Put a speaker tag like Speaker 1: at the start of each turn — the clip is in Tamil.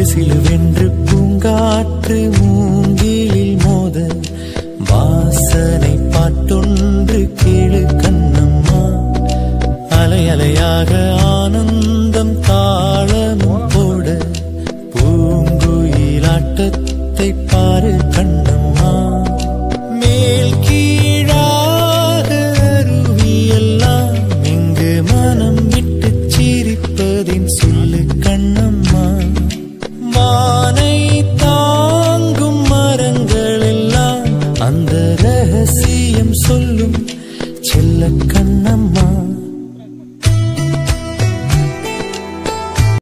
Speaker 1: சிலு சிலுவென்று பூங்காற்று மூங்கிலில் மோத வாசனை பாட்டொன்று கேளு கண்ணம்மா அலை அலையாக ஆனந்த